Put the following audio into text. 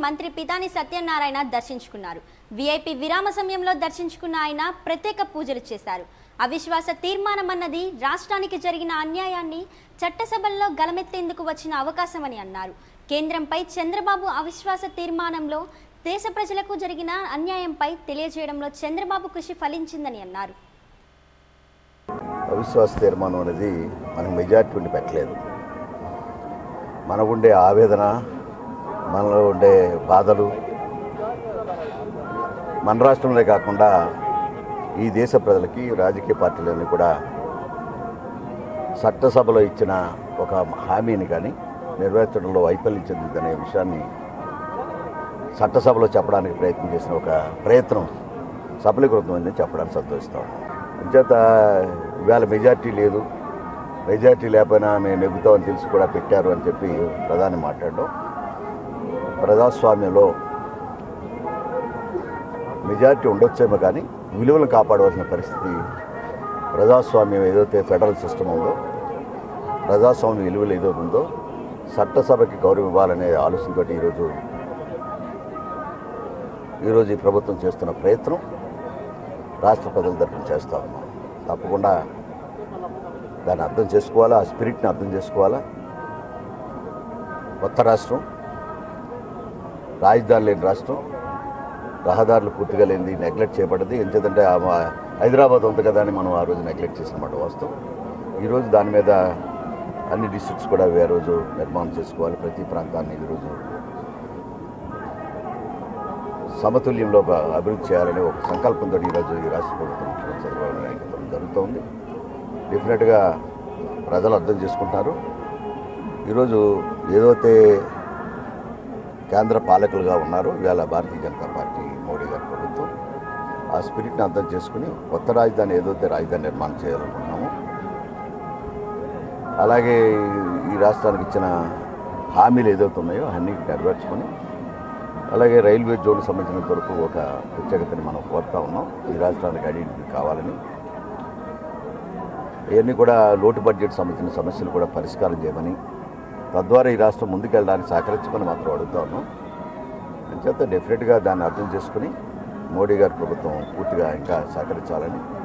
మంత్రి పితాని సత్యనారాయణ దర్శించుకున్నారు విఐపి విరామ సమయంలో దర్శించుకున్న ఆయన ప్రత్యేక పూజలు చేశారు అవిశ్వాస తీర్మానం అన్నది రాష్ట్రానికి జరిగిన అన్యాయాన్ని చట్టసభల్లో గలమెత్తేందుకు వచ్చిన అవకాశమని అన్నారు కేంద్రంపై చంద్రబాబు అవిశ్వాస తీర్మానంలో దేశ ప్రజలకు జరిగిన అన్యాయంపై తెలియజేయడంలో చంద్రబాబు కృషి ఫలించిందని అన్నారు అవిశ్వాస తీర్మానం అనేది మనకు మెజార్టీ ఉండి పెట్టలేదు మనకు ఉండే ఆవేదన మనలో ఉండే బాధలు మన రాష్ట్రంలో కాకుండా ఈ దేశ ప్రజలకి రాజకీయ పార్టీలన్నీ కూడా చట్టసభలో ఇచ్చిన ఒక హామీని కానీ నెరవేర్చడంలో వైఫల్యం చెందిందనే విషయాన్ని చట్టసభలో చెప్పడానికి ప్రయత్నం చేసిన ఒక ప్రయత్నం సఫలీకృతమైందని చెప్పడానికి సంతోషిస్తాం అంచేత ఇవాళ మెజార్టీ లేదు మెజార్టీ లేకపోయినా మేము నెగ్గుతామని తెలిసి కూడా పెట్టారు అని చెప్పి ప్రధాని మాట్లాడడం ప్రజాస్వామ్యంలో మెజార్టీ ఉండొచ్చేమో కానీ విలువలను కాపాడవలసిన పరిస్థితి ప్రజాస్వామ్యం ఏదైతే ఫెడరల్ సిస్టమ్ ఉందో ప్రజాస్వామ్య విలువలు ఏదో ఉందో చట్టసభకి గౌరవం ఇవ్వాలనే ఆలోచనతో ఈరోజు ఈరోజు ఈ ప్రభుత్వం చేస్తున్న ప్రయత్నం రాష్ట్ర ప్రజల తరఫున చేస్తా ఉన్నాం తప్పకుండా దాన్ని అర్థం చేసుకోవాలా ఆ స్పిరిట్ని అర్థం చేసుకోవాలా కొత్త రాష్ట్రం రాజధాని లేని రాష్ట్రం రహదారులు పూర్తిగా లేనిది నెగ్లెక్ట్ చేయబడ్డది ఎంచేతంటే ఆ మా హైదరాబాద్ ఉంది కదా అని మనం ఆ రోజు నెగ్లెక్ట్ చేసినమాట వాస్తవం ఈరోజు దాని మీద అన్ని డిస్ట్రిక్ట్స్ కూడా ఆ రోజు నిర్మాణం చేసుకోవాలి ప్రతి ప్రాంతాన్ని ఈరోజు సమతుల్యంలో ఒక అభివృద్ధి చేయాలనే ఒక సంకల్పంతో ఈరోజు ఈ రాష్ట్ర ప్రభుత్వం ముఖ్యమంత్రి చంద్రబాబు నాయుడు నాయకత్వం జరుగుతోంది డెఫినెట్గా ప్రజలు అర్థం చేసుకుంటున్నారు ఈరోజు ఏదైతే కేంద్ర పాలకులుగా ఉన్నారో ఇవాళ భారతీయ జనతా పార్టీ మోడీ గారి ప్రభుత్వం ఆ స్పిరిట్ని అర్థం చేసుకుని కొత్త రాజధాని ఏదైతే రాజధాని నిర్మాణం చేయాలనుకుంటున్నామో అలాగే ఈ రాష్ట్రానికి ఇచ్చిన హామీలు ఏదైతే ఉన్నాయో అన్నీ నెరవేర్చుకొని అలాగే రైల్వే జోన్ సంబంధించినంత వరకు ఒక ప్రత్యేకతని మనం కోరుతా ఉన్నాం ఈ రాష్ట్రానికి ఐడెంటిటీ కావాలని ఇవన్నీ కూడా లోటు బడ్జెట్ సంబంధించిన సమస్యలు కూడా పరిష్కారం చేయమని తద్వారా ఈ రాష్ట్రం ముందుకెళ్ళడానికి సహకరించమని మాత్రం అడుగుతా ఉన్నాం అంచేత డెఫినెట్గా దాన్ని అర్థం చేసుకుని మోడీ గారి ప్రభుత్వం పూర్తిగా ఇంకా సహకరించాలని